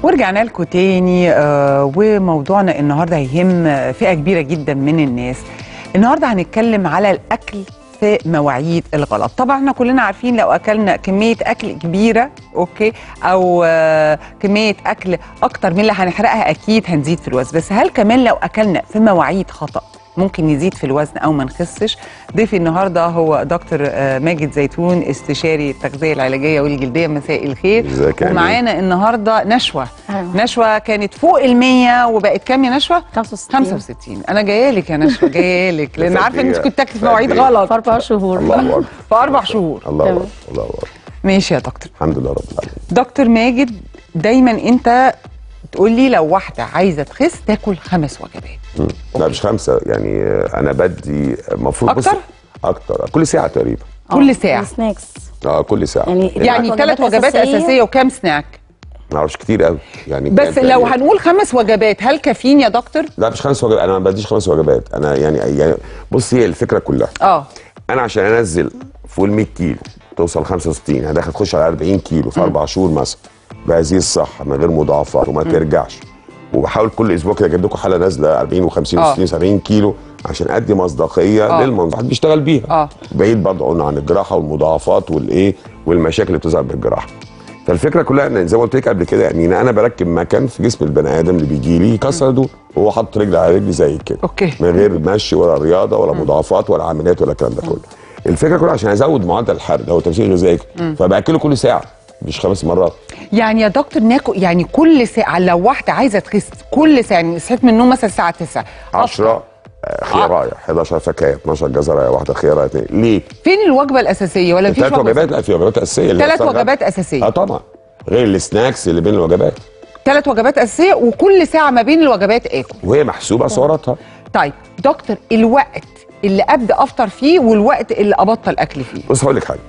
ورجعنا لكم تاني آه وموضوعنا النهارده هيهم فئه كبيره جدا من الناس النهارده هنتكلم على الاكل في مواعيد الغلط طبعا احنا كلنا عارفين لو اكلنا كميه اكل كبيره اوكي او آه كميه اكل اكتر من اللي هنحرقها اكيد هنزيد في الوزن بس هل كمان لو اكلنا في مواعيد خطا ممكن نزيد في الوزن او ما نخسش ضيفي النهارده هو دكتور آه، ماجد زيتون استشاري التغذيه العلاجيه والجلديه مساء الخير ازيك يا أمين؟ ومعانا النهارده نشوه أيوة. نشوه كانت فوق ال 100 وبقت كام يا نشوه 65 65 انا جايه لك يا نشوه جايه لك لان عارفه ان انت كنت تاكلي في مواعيد فقد إيه؟ غلط في اربع شهور الله اكبر في اربع شهور الله تمام. اكبر الله اكبر ماشي يا دكتور الحمد لله رب العالمين دكتور ماجد دايما انت تقول لي لو واحده عايزه تخس تاكل خمس وجبات مم. لا مش خمسه يعني آه، انا بدي المفروض بص- أكتر؟ اكتر كل ساعه تقريبا كل ساعه سناكس اه كل ساعه يعني- يعني وجبات ثلاث وجبات أساسية. اساسيه وكام سناك ما اعرفش كتير قوي يعني بس كام لو تقريباً؟ هنقول خمس وجبات هل كافيين يا دكتور لا مش خمس وجبات انا ما بديش خمس وجبات انا يعني يعني بص هي الفكره كلها اه انا عشان انزل فوق ال 100 كيلو توصل 65 يعني داخل تخش على 40 كيلو في اربع شهور مثلا بهذه الصحه من غير مضاعفات وما ترجعش وبحاول كل اسبوع كده اجيب لكم حاله نازله 40 و50 آه. و60 70 كيلو عشان ادي مصداقيه آه. للمنظر الواحد بيشتغل بيها آه. بعيد برضه قلنا عن الجراحه والمضاعفات والايه والمشاكل اللي بتظهر بالجراحه فالفكره كلها ان زي ما قلت لك قبل كده يعني إن انا بركب مكان في جسم البني ادم اللي بيجي لي يكسر دول وهو حاطط رجل على رجل زي كده أوكي. من غير مشي ولا رياضه ولا مضاعفات ولا عمليات ولا الكلام ده كله الفكره كلها عشان ازود معدل الحرق هو تمثيل غذائي فباكله كل ساعه مش خمس مرات يعني يا دكتور ناكل يعني كل ساعه لو واحده عايزه تخس كل ساعه يعني صحيت من النوم مثلا الساعه 9 10 خيارايه 11 فكايه 12 جزرايه واحده خياره اثنين ليه؟ فين الوجبه الاساسيه ولا مفيش ثلاث وجبه وجبات لا في وجبات اساسيه اللي هي ثلاث السلطة. وجبات أساسية. اه طبعا غير السناكس اللي بين الوجبات ثلاث وجبات اساسيه وكل ساعه ما بين الوجبات اكل وهي محسوبه سعراتها طيب دكتور الوقت اللي ابدا افطر فيه والوقت اللي ابطل اكل فيه بص هقول لك حاجه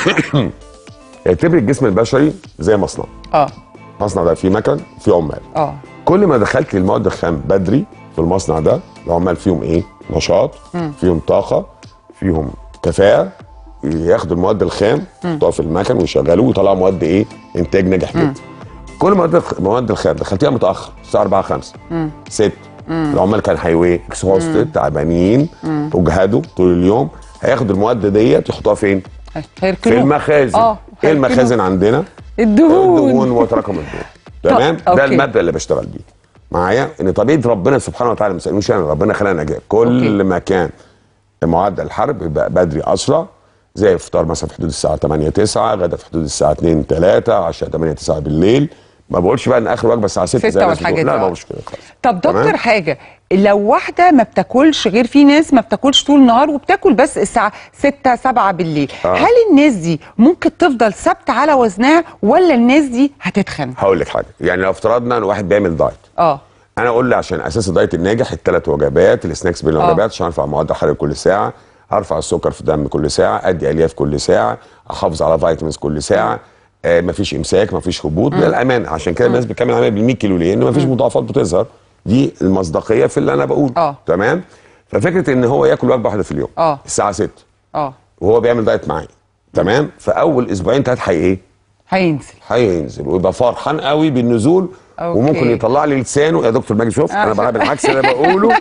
اعتبر الجسم البشري زي مصنع اه المصنع ده فيه مكن فيه عمال اه كل ما دخلت المواد الخام بدري في المصنع ده العمال فيهم ايه؟ نشاط فيهم طاقه فيهم كفاءه ياخدوا المواد الخام يحطوها في المكن ويشغلوه ويطلعوا مواد ايه؟ انتاج ناجح جدا. كل مواد الخ- مواد الخام دخلتيها متاخر الساعه 4 5 6 العمال كان هيوي اكسهوستد تعبانين اجهدوا طول اليوم هياخدوا المواد ديت يحطوها فين؟ في هيركنوه المخازن اه ايه هيركنوه. المخازن عندنا؟ الدهون الدهون وتراكم الدهون تمام أوكي. ده الماده اللي بشتغل بيه معايا ان طبيعه ربنا سبحانه وتعالى ما سالنيش انا ربنا خلقنا جاي كل أوكي. ما كان معدل الحرب يبقى بدري اسرع زي الفطار مثلا في حدود الساعه 8 9 غدا في حدود الساعه 2 3 عشاء 8 9 بالليل ما بقولش بقى ان اخر وجبه الساعه 6 ستة زي الناس والحاجات بتقول. لا دي. ما بقولش كده خالص طب تمام؟ دكتور حاجه لو واحده ما بتاكلش غير في ناس ما بتاكلش طول النهار وبتاكل بس الساعه 6 7 بالليل آه. هل الناس دي ممكن تفضل ثابته على وزنها ولا الناس دي هتتخن هقول لك حاجه يعني لو افترضنا ان واحد بيعمل دايت اه انا اقول لي عشان اساس الدايت الناجح الثلاث وجبات السناكس بين آه. الوجبات عشان ارفع معدل الحرق كل ساعه ارفع السكر في الدم كل ساعه ادي الياف كل ساعه احافظ على فيتامينز كل ساعه آه مفيش امساك مفيش هبوط ده الامان عشان كده الناس بتكمل عمليه بال 100 كيلو ليه؟ ان مفيش مضاعفات بتظهر دي المصداقيه في اللي انا بقوله آه. تمام ففكره ان هو ياكل وجبه واحده في اليوم آه. الساعه 6 اه وهو بيعمل دايت معايا تمام فاول اسبوعين ثلاثه هي ايه؟ هينزل هينزل ويبقى فرحان قوي بالنزول أوكي. وممكن يطلع لي لسانه يا دكتور ماجد شوف انا بعمل العكس اللي أنا بقوله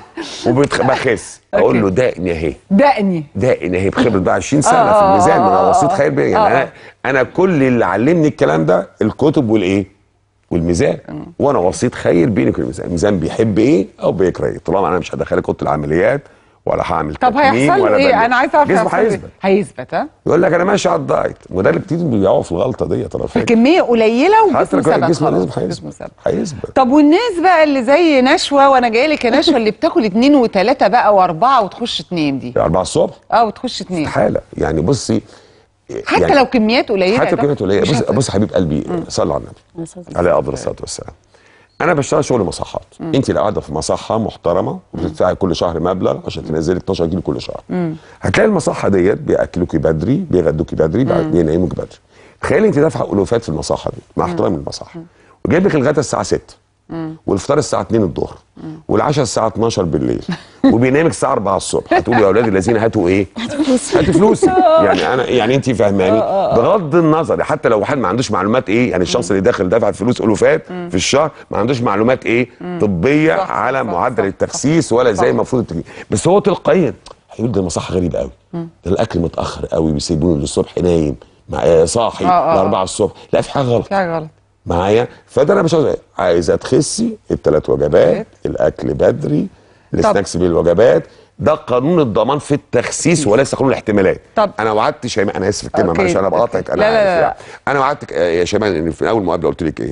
وبخس اقول له دقني اهي دقني دقني اهي بخبره بقى 20 سنه آه، في الميزان آه، انا آه، وسيط آه. خير بيه آه، يعني انا انا كل اللي علمني الكلام ده الكتب والايه والميزان وانا وسيط خير بينك وبين الميزان الميزان بيحب ايه او بيكره ايه طالما انا مش هدخلك اوضه العمليات ولا هعمل طب تكميم هيحصل له ولا ايه بنج. انا عايزه اعرف جسمه هيحصل له إيه؟ هيثبت هيثبت ها يقول لك انا ماشي على الدايت وده اللي كتير بيقعوا في الغلطه ديت انا فاكر كميه قليله حتى وجسمه لو كان ثبت الجسم خلاص لازم جسمه هيثبت ثبت هيثبت طب والناس بقى اللي زي نشوه وانا جايه لك يا نشوه اللي بتاكل اتنين وتلاته بقى واربعه وتخش اتنين دي 4 الصبح اه وتخش اتنين حاله يعني بصي حتى يعني لو كميات قليله حتى يا كميات دكتور، قليله مش بص هت- بص حبيب قلبي صلى على النبي عليه افضل الصلاه والسلام انا بشتغل شغل مصحات انت لو قاعده في مصحه محترمه وبتدفعي كل شهر مبلغ عشان تنزلي 12 كيلو كل شهر هتلاقي المصحه ديت بياكلوكي بدري بيغدوكي بدري بعد بينيموكي بدري تخيلي انت دافعه الوفات في المصحه دي مع احترامي للمصحه وجايب لك الغدا الساعه 6 والفطار الساعه 2 الظهر والعشاء الساعه 12 بالليل وبينامك الساعه 4 الصبح هتقولوا يا اولاد الذين هاتوا ايه هاتوا فلوسي يعني انا يعني انت فاهماني بغض النظر حتى لو واحد ما عندوش معلومات ايه يعني الشخص اللي داخل دافع فلوس الوفات في الشهر ما عندوش معلومات ايه طبيه صح، على صح، معدل صح، التخسيس ولا صح. زي المفروض التكليف بس هو تلقائيا هيقول ده مصحه غريبه قوي ده الاكل متاخر قوي بيسيبوني للصبح نايم مع آه، صاحي آه، آه. ل 4 الصبح لا في حاجه غلط في حاجه غلط معايا فده انا مش عاوز عايزه تخسي الثلاث وجبات الاكل بدري السناكس بالوجبات ده قانون الضمان في التخسيس وليس قانون الاحتمالات طب. انا وعدت شيماء انا اسف في الكلمه أوكي، معلش انا أوكي. بقاطعك انا لا، لا، عارف لا، لا. يعني. انا وعدتك آه، يا شيماء ان في اول مقابله قلت لك ايه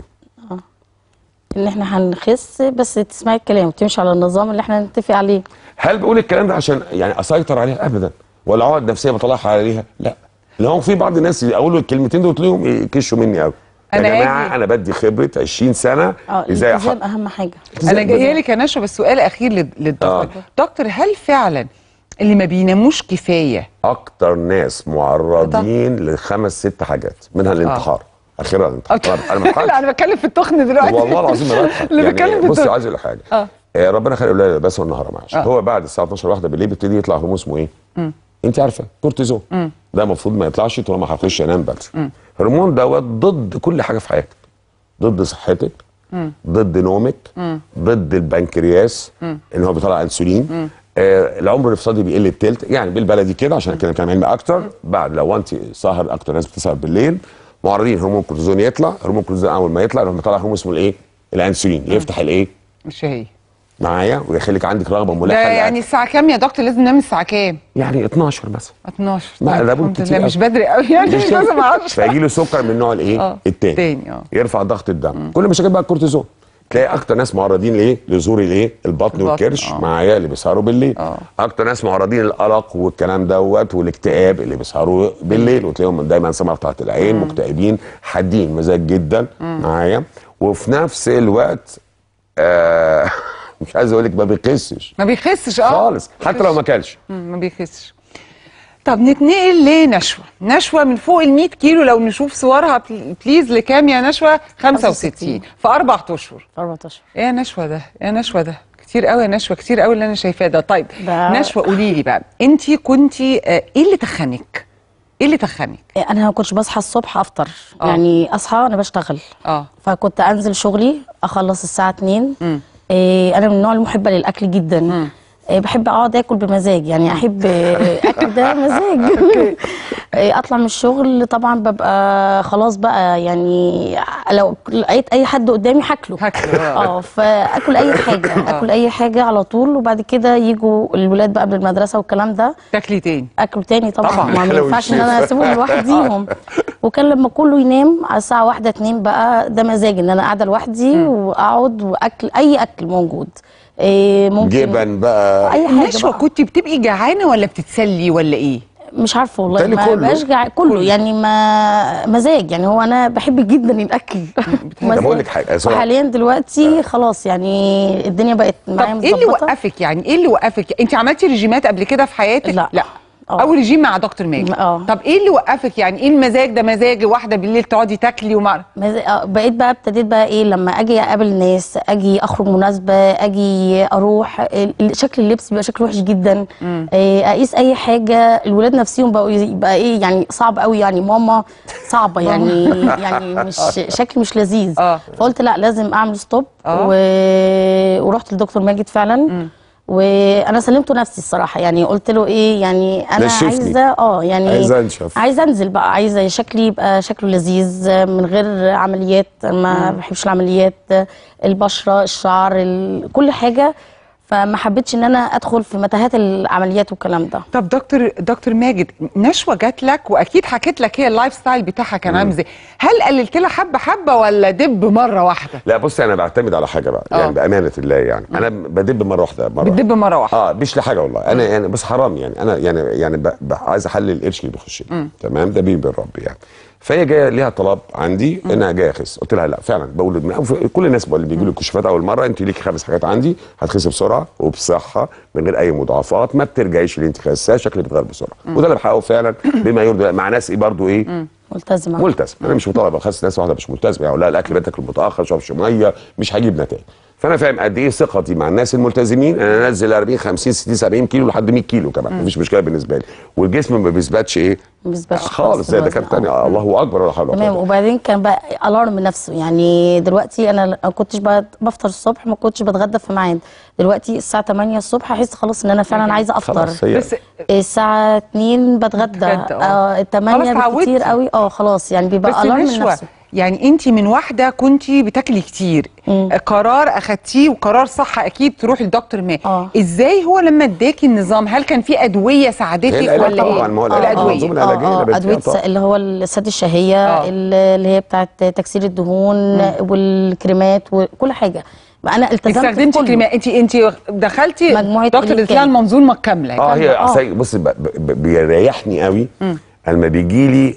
ان احنا هنخس بس تسمعي الكلام وتمشي على النظام اللي احنا نتفق عليه هل بقول الكلام ده عشان يعني اسيطر عليها ابدا ولا عقد نفسيه بطلعها عليها لا اللي هو في بعض الناس اقول له الكلمتين دول تلاقيهم يكشوا مني قوي يا أنا جماعه آجي. انا بدي خبره 20 سنه اه ازاي الالتزام أحقق اهم حاجه انا جايه لك يا نشوى بس سؤال اخير لل- للدكتور آه. دكتور هل فعلا اللي ما بيناموش كفايه اكتر ناس معرضين لخمس ست حاجات منها الانتحار اخيرا الانتحار انا لا بضحك انا بتكلم في التخن دلوقتي والله العظيم ما بضحك اللي بتكلم يعني في بصي التخن. عايز اقول لك حاجه آه. آه ربنا خلق الاولاد بس والنهار معاش آه. هو بعد الساعه 12 واحده بالليل بيبتدي يطلع هرمون اسمه ايه؟ انت عارفه كورتيزون ده المفروض ما يطلعش طالما هخش انام بدري الهرمون دوت ضد كل حاجه في حياتك ضد صحتك ضد نومك ضد البنكرياس ان هو بيطلع انسولين آه العمر الاقتصادي بيقل التلت يعني بالبلدي كده عشان كده كلام علمي اكتر بعد لو انت سهر اكتر ناس بتسهر بالليل معرضين هرمون الكورتيزون يطلع هرمون الكورتيزون اول ما يطلع يروح مطلع هرمون اسمه الايه الانسولين يفتح الايه مش هي معايا ويخليك عندك رغبه ده ملحه يعني للأكل. الساعه كام يا دكتور لازم ننام الساعه كام يعني 12 مثلا 12 ما طيب، ده الحمد كتير لله أوي. مش بدري قوي يعني مش لازم 10 فيجي له سكر من النوع الايه آه، التاني التاني، آه. يرفع ضغط الدم كل مشاكل بقى الكورتيزون تلاقي اكتر ناس معرضين لايه لظهور الايه البطن البطن، والكرش آه. معايا اللي بيسهروا بالليل آه. اكتر ناس معرضين للقلق والكلام دوت والاكتئاب اللي بيسهروا بالليل وتلاقيهم دايما سمع بتاعت العين مكتئبين حادين مزاج جدا معايا وفي نفس الوقت آه مش عايز اقول لك ما بيخسش ما بيخسش اه خالص حتى لو ما اكلش مم، ما بيخسش طب نتنقل لنشوى نشوى من فوق ال 100 كيلو لو نشوف صورها بل- بليز لكام يا نشوى 65 65. في اربع اشهر 14 ايه يا نشوى ده ايه يا نشوى ده كتير قوي يا نشوى كتير قوي اللي انا شايفاه ده طيب ده- نشوى قولي لي بقى انت كنتي آه، ايه اللي تخنك ايه اللي تخنك انا ما كنتش بصحى الصبح افطر آه. يعني اصحى وانا بشتغل اه فكنت انزل شغلي اخلص الساعه 2 إيه انا من النوع المحبه للاكل جدا إيه بحب اقعد اكل بمزاج يعني احب إيه، اكل ده مزاج إيه اطلع من الشغل طبعا ببقى خلاص بقى يعني لو لقيت اي حد قدامي هاكله هاكله، آه. اه فاكل اي حاجه اكل اي حاجه على طول وبعد كده يجوا الولاد بقى قبل المدرسه والكلام ده تاكلي تاني اكلوا تاني طبعا, طبعاً. ما حلو ينفعش ان الشيف. انا اسيبهم لوحديهم وكان لما كله ينام على الساعه واحدة اتنين بقى ده مزاجي ان انا قاعده لوحدي واقعد واكل اي اكل موجود إيه ممكن جبن بقى اي حاجه نشوى بقى. كنتي بتبقي جعانه ولا بتتسلي ولا ايه مش عارفه والله بالتالي ما كله. بقاش جع... كله يعني ما مزاج يعني هو انا بحب جدا الاكل طب أقول لك حاجة، سؤال. وحاليا دلوقتي خلاص يعني الدنيا بقت معايا طب ايه اللي مظبطة. وقفك يعني ايه اللي وقفك انت عملتي ريجيمات قبل كده في حياتك لا. لا آه. اول ريجيم مع دكتور ماجد آه. طب ايه اللي وقفك يعني ايه المزاج ده مزاج واحده بالليل تقعدي تاكلي ومع مز- آه، بقيت بقى ابتديت بقى ايه لما اجي اقابل ناس اجي اخرج مناسبه اجي اروح ال- ال- شكل اللبس بيبقى شكله وحش جدا إيه، اقيس اي حاجه الولاد نفسهم بقوا يبقى ايه يعني صعب قوي يعني ماما صعبه يعني يعني مش شكل مش لذيذ آه. فقلت لا لازم اعمل ستوب آه. و... ورحت للدكتور ماجد فعلا وانا سلمته نفسي الصراحه يعني قلت له ايه يعني انا نشفني. عايزه اه يعني عايزة أنشف. عايزه انزل بقى عايزه شكلي يبقى شكله لذيذ من غير عمليات ما بحبش العمليات البشره الشعر ال... كل حاجه فما حبيتش ان انا ادخل في متاهات العمليات والكلام ده طب دكتور دكتور ماجد نشوى جات لك واكيد حكيت لك هي اللايف ستايل بتاعها كان عامل ازاي هل قللت لها حبه حبه ولا دب مره واحده لا بصي انا بعتمد على حاجه بقى آه. يعني بامانه الله يعني انا بدب مره واحده مره بتدب مره واحده اه مش لحاجه والله انا يعني بس حرام يعني انا يعني يعني ب- ب- عايز احلل القرش اللي بيخش لي تمام ده بيه بالرب يعني فهي جايه ليها طلب عندي انها جايه اخس قلت لها لا فعلا بقول من كل الناس اللي بيجوا لي الكشوفات اول مره انت ليكي خمس حاجات عندي هتخسي بسرعه وبصحه من غير اي مضاعفات ما بترجعيش اللي انت خاساه شكلك بيتغير بسرعه وده اللي بحققه فعلا بما يرضي مع ناس ايه برضو ايه ملتزمه ملتزم انا مش مطالب اخس ناس واحده مش ملتزمه يعني لا الاكل بتاكل متاخر ما تشربش ميه مش هجيب نتائج فانا فاهم قد ايه ثقتي مع الناس الملتزمين ان انا انزل 40 50 60 70 كيلو لحد 100 كيلو كمان مفيش مشكله بالنسبه لي والجسم ما بيثبتش ايه ما بيثبتش خالص خالص زي الوزن. دكاتره تانية آه. الله اكبر ولا حول ولا تمام قوه وبعدين كان بقى الارم نفسه يعني دلوقتي انا ما كنتش بت- بفطر الصبح ما كنتش بتغدى في ميعاد دلوقتي الساعه 8 الصبح احس خلاص ان انا فعلا عايزه افطر خلاص هي بس الساعه 2 بتغدى بتتغدى، آه. اه خلاص 8 اتعودتي. بالكتير قوي اه خلاص يعني بيبقى بس الارم نشوة نفسه يعني انت من واحده كنت بتاكلي كتير قرار اخدتيه وقرار صح اكيد تروحي لدكتور ما آه. ازاي هو لما اداكي النظام هل كان في ادويه ساعدتك هي العلاج ولا طبعاً، ايه ما هو آه، العلاج، آه، المنظومة العلاجية آه، اللي آه، بتبيع ادويه طبعاً. اللي هو السد الشهيه آه. اللي هي بتاعت تكسير الدهون والكريمات وكل حاجه ما انا التزمت استخدمتي بكله. كلمه انت انت دخلتي مجموعة دكتور إليكان. اديتي لها المنظومه الكامله اه هي آه. أصل بص ب- ب- بيريحني قوي لما بيجي لي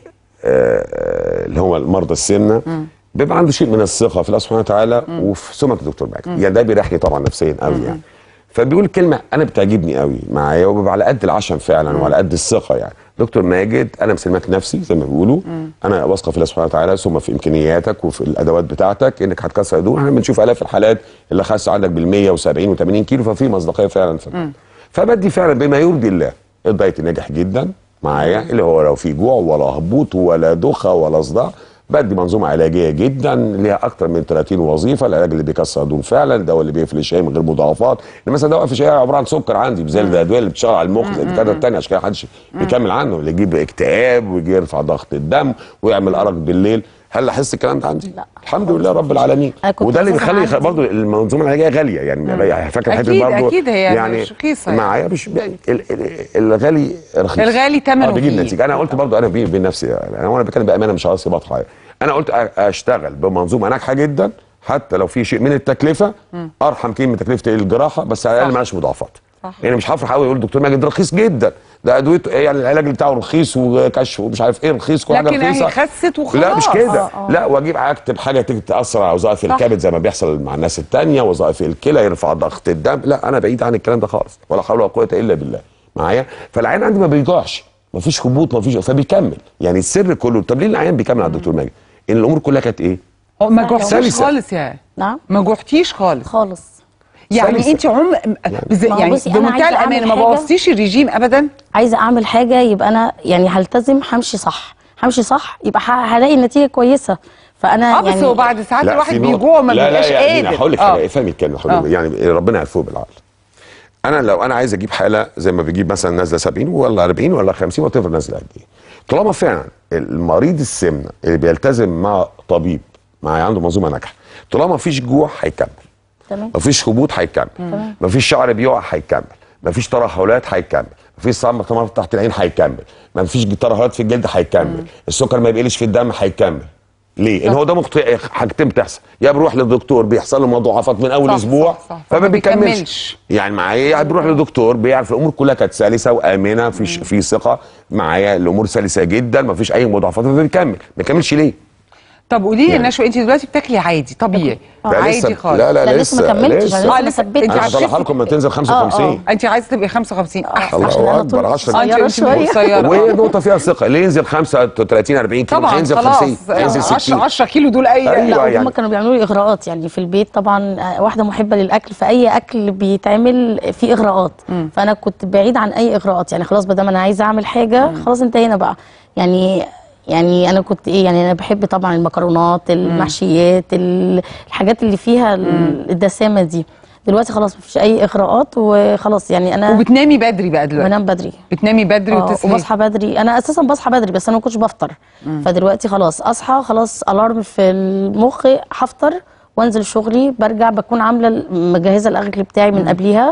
اللي هو المرضى السمنه بيبقى عنده شيء من الثقه في الله سبحانه وتعالى وفي سمعه الدكتور ماجد يعني ده بيريحني طبعا نفسيا قوي يعني فبيقول كلمه انا بتعجبني قوي معايا وبيبقى على قد العشم فعلا وعلى قد الثقه يعني دكتور ماجد انا مسلمك نفسي زي ما بيقولوا انا واثقه في الله سبحانه وتعالى ثم في امكانياتك وفي الادوات بتاعتك انك هتكسر دول احنا بنشوف الاف الحالات اللي خس عندك بال 170 و80 كيلو ففي مصداقيه فعلا في الموضوع. فبدي فعلا بما يرضي الله الدايت ناجح جدا معايا اللي هو لو في جوع ولا هبوط ولا دوخه ولا صداع بدي منظومه علاجيه جدا ليها اكتر من 30 وظيفه العلاج اللي بيكسر دهون فعلا الدواء اللي بيقفل الشاي من غير مضاعفات لان مثلا دواء في الشاي عباره عن سكر عندي زي الادويه اللي بتشتغل على المخ زي الدكاتره الثانيه عشان كده محدش بيكمل عنه اللي يجيب اكتئاب ويجي يرفع ضغط الدم ويعمل ارق بالليل هل لاحظت الكلام ده عندي؟ لا. الحمد لله رب العالمين أنا كنت وده اللي أساساً بيخلي عندي- برضه المنظومه العلاجيه غاليه يعني فاكر حته أكيد- برضه أكيد هي مش رخيصة يعني. معايا مش ال- ال- الغالي رخيص الغالي تمنه آه بيجيب فيه. نتيجه انا قلت برضه انا بيني وبين نفسي يعني انا وانا بتكلم بامانه مش عايز بطحه يعني. انا قلت أ- اشتغل بمنظومه ناجحه جدا حتى لو في شيء من التكلفه ارحم كتير من تكلفه الجراحه بس على الاقل صح. مالهاش مضاعفات صح. يعني مش هفرح قوي اقول دكتور ماجد رخيص جدا ده ادويته يعني العلاج بتاعه رخيص وكشف ومش عارف ايه رخيص كل حاجه لكن هي رخيصه خست وخلاص. لا مش كده آه، آه. لا واجيب اكتب حاجه تيجي تاثر على وظائف الكبد زي ما بيحصل مع الناس التانية وظائف الكلى يرفع ضغط الدم لا انا بعيد عن الكلام ده خالص ولا حول ولا قوه الا بالله معايا فالعيان عندي ما بيجوعش ما فيش هبوط ما فيش فبيكمل يعني السر كله طب ليه العيان بيكمل على الدكتور ماجد ان الامور كلها كانت ايه هو ما جوعتيش سلسة. خالص يعني نعم ما جوعتيش خالص خالص يعني سلسة. انت عم بز... ما هو يعني بصي، أنا بمنتهى عايزة الامانه أعمل ما حاجة- بوظتيش الرجيم ابدا عايزه اعمل حاجه يبقى انا يعني هلتزم همشي صح همشي صح يبقى ه- هلاقي نتيجه كويسه فانا اه بس يعني هو بعد ساعات لا، الواحد في نقطة. بيجوع وما لا بيبقاش لا يعني قادر هقول لك آه. حاجه افهمي الكلمه آه. حبيبي يعني ربنا يعفو بالعقل انا لو انا عايز اجيب حاله زي ما بيجيب مثلا نازله 70 ولا 40 ولا 50 وتفر نازله قد ايه طالما فعلا المريض السمنه اللي بيلتزم مع طبيب مع عنده منظومه ناجحه طالما مفيش جوع هيكمل تمام مفيش هبوط هيكمل مفيش شعر بيقع هيكمل مفيش ترهلات هيكمل مفيش صمت طمر تحت العين هيكمل مفيش ترهلات في الجلد هيكمل السكر ما يقلش في الدم هيكمل ليه؟ ان هو ده مخطئ حاجتين بتحصل يا بيروح للدكتور بيحصل له مضاعفات من اول صح، اسبوع صح، صح. فما فما بيكملش بيكملش. يعني معايا يعني بيروح للدكتور بيعرف الامور كلها كانت سلسه وامنه في في ثقه معايا الامور سلسه جدا مفيش اي مضاعفات فبيكمل ما بيكملش ليه؟ طب قولي لي يا يعني- نشوى انت دلوقتي بتاكلي عادي طبيعي لا عادي لسه خالص لا لا, لا، لسه ما كملتش، أنا آه، لسه لسه ما ثبتش. انت انا هصلحها عشان لكم لما تنزل 55 انت عايزه تبقي 55 احسن عشان الله أنا اكبر طول 10 انت قصيرة انت شوية. قصيره وهي آه. نقطة فيها ثقة اللي ينزل 35 40 كيلو طبعا هينزل خلاص 50 هينزل 10 60 10 كيلو دول اي أيوة. لا يعني- هم كانوا بيعملوا لي اغراءات يعني في البيت طبعا آه، واحده محبه للاكل فاي اكل بيتعمل فيه اغراءات فانا كنت بعيد عن اي اغراءات يعني خلاص بدل ما انا عايزه اعمل حاجه خلاص انتهينا بقى يعني يعني انا كنت ايه يعني انا بحب طبعا المكرونات المحشيات ال- الحاجات اللي فيها ال- الدسامه دي دلوقتي خلاص مفيش اي اغراءات وخلاص يعني انا وبتنامي بدري بقى دلوقتي بنام بدري بتنامي بدري آه، وتصحي وبصحى بدري انا اساسا بصحى بدري بس انا ما كنتش بفطر فدلوقتي خلاص اصحى خلاص الارم في المخ هفطر وانزل شغلي برجع بكون عامله ال- مجهزه الاكل بتاعي من قبليها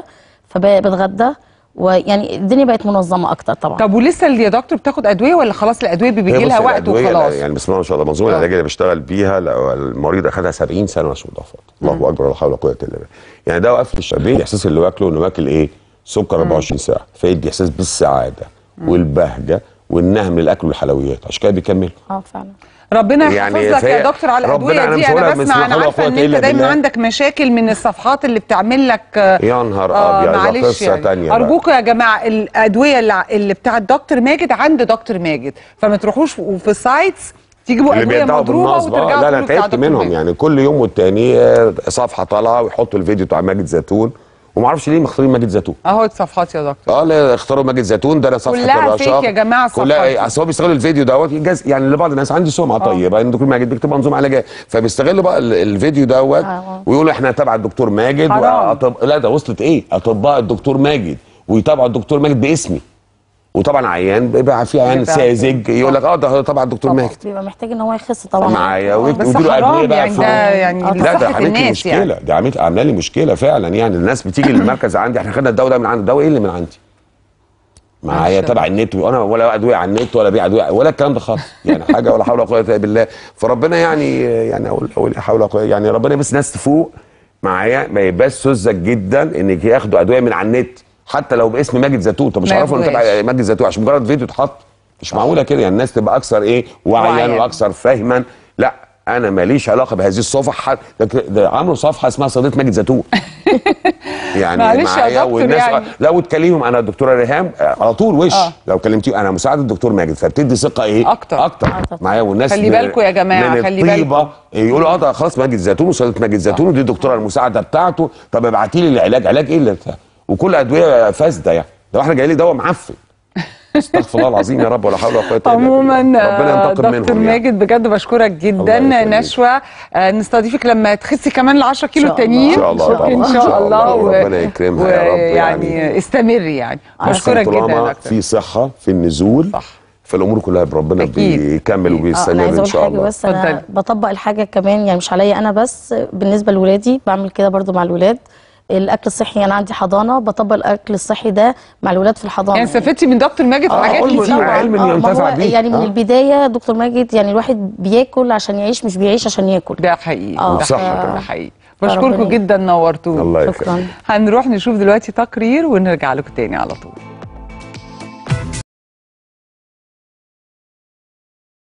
فبتغدى ويعني الدنيا بقت منظمه اكتر طبعا طب ولسه اللي يا دكتور بتاخد ادويه ولا خلاص الادويه هي بيجي لها بص وقت الأدوية- وخلاص يعني بسم الله ما شاء الله المنظومة آه. العلاجية اللي بشتغل بيها لو المريض اخذها 70 سنة مش مضاعفات الله اكبر ولا حول ولا قوة الا بالله يعني ده وقف الشبيه الاحساس اللي واكله انه واكل ايه سكر 24 ساعة فيدي احساس بالسعادة والبهجة والنهم للاكل والحلويات عشان كده بيكمل اه فعلا ربنا يعني يحفظ لك فهي- يا دكتور على ربنا الادويه أنا دي مش انا هقولها من بسمع اسمها انا حول عارفه ولا ان قوة انت إلا دايما بالله. عندك مشاكل من الصفحات اللي بتعمل لك آه، يا نهار آه ابيض ده معلش قصه يعني تانية بقى. ارجوكم يا جماعه الادويه اللي, اللي بتاعت دكتور ماجد عند دكتور ماجد فما تروحوش في السايتس تجيبوا اللي ادويه بيدعوا مضروبه بالنصب آه، وترجعوا لا تقولوا انا بتاع تعبت دكتور منهم ماجد. يعني كل يوم والتاني آه، صفحه طالعه ويحطوا الفيديو بتاع ماجد زيتون وما اعرفش ليه مختارين ماجد زيتون اهو الصفحات يا دكتور اه لا اختاروا ماجد زيتون ده انا صفحه كلها الرشاق فيك يا جماعة كلها الصفحات ايه دي. اصل هو بيستغل الفيديو دوت يجاز يعني لبعض الناس عندي سمعه طيبه ان الدكتور ماجد بيكتب منظومه علاجيه فبيستغلوا بقى ال- الفيديو دوت آه. ويقولوا احنا تبع الدكتور ماجد حرام. وأطب... لا ده وصلت ايه اطباء الدكتور ماجد ويتابعوا الدكتور ماجد باسمي وطبعا عيان بيبقى في عيان بيبقى ساذج يقول لك اه ده تبع الدكتور طبعا. ماجد بيبقى محتاج ان هو يخس طبعا معايا ويكتب- بس ويديله حرام أدوية بقى يعني فوق. ده يعني آه، لا ده لصحه عملت لي الناس مشكله يعني دي عملت عامله لي مشكله فعلا يعني الناس بتيجي للمركز عندي احنا خدنا الدواء ده من عند الدواء ايه اللي من عندي معايا معلش. تبع النت وانا ولا ادويه على النت ولا بيع ادويه ولا الكلام ده خالص يعني حاجه ولا حول ولا قوه الا بالله فربنا يعني يعني اقول اقول لا حول ولا قوه يعني ربنا بس ناس تفوق معايا ما يبقاش سذج جدا انك ياخدوا ادويه من على النت حتى لو باسم ماجد زيتون طب مش ما عارفوا ان تبع ياخدوهاش. ماجد زيتون عشان مجرد فيديو اتحط مش معقوله كده يعني الناس تبقى اكثر ايه وعيا وعياً. واكثر فهما لا انا ماليش علاقه بهذه الصفحه ده, ده عملوا صفحه اسمها صديق ماجد زيتون يعني معلش يا معايا دكتور والناس يعني. لو تكلمهم انا الدكتوره ريهام آه، على طول وش آه. لو كلمتيه انا مساعد الدكتور ماجد فبتدي ثقه ايه أكتر. اكتر أكتر. معايا والناس خلي من- بالكوا يا جماعة، من خلي بالكوا. الطيبه يقولوا اه ده خلاص ماجد زيتون وصيدله ماجد زيتون ودي الدكتوره المساعده بتاعته طب ابعتي لي العلاج علاج ايه اللي بتاع وكل ادويه فاسده يعني ده احنا جاي لي دواء معفن استغفر الله العظيم يا رب ولا حول ولا قوه الا بالله عموما ربنا آه، ينتقم دكتور منهم يعني. ماجد بجد بشكرك جدا الله يخليك. نشوى آه، نستضيفك لما تخسي كمان ال 10 كيلو إن شاء الله. التانيين إن شاء الله طبعا. ان شاء الله و- وربنا يكرمها يا رب ويعني يعني. استمري يعني عسل. بشكرك جدا طالما يا دكتور في صحه في النزول صح. فالامور كلها بربنا أكيد. بيكمل اه انا وبيستمر عايزه ان اقول شاء حاجه الله بس انا اتفضلي. بطبق الحاجه كمان يعني مش عليا انا بس بالنسبه لولادي بعمل كده برضو مع الولاد الاكل الصحي انا عندي حضانه بطبق الاكل الصحي ده مع الولاد في الحضانه يعني استفدتي من دكتور ماجد في آه، حاجات علم- كتير علم آه، ما ينتفع هو بيه. يعني من آه. البدايه دكتور ماجد يعني الواحد بياكل عشان يعيش مش بيعيش عشان ياكل ده حقيقي آه، ده صح حقيقي كده. ده حقيقي فربنا بشكركم يخليك. جدا نورتوني الله شكرا يكرمك هنروح نشوف دلوقتي تقرير ونرجع لكم تاني على طول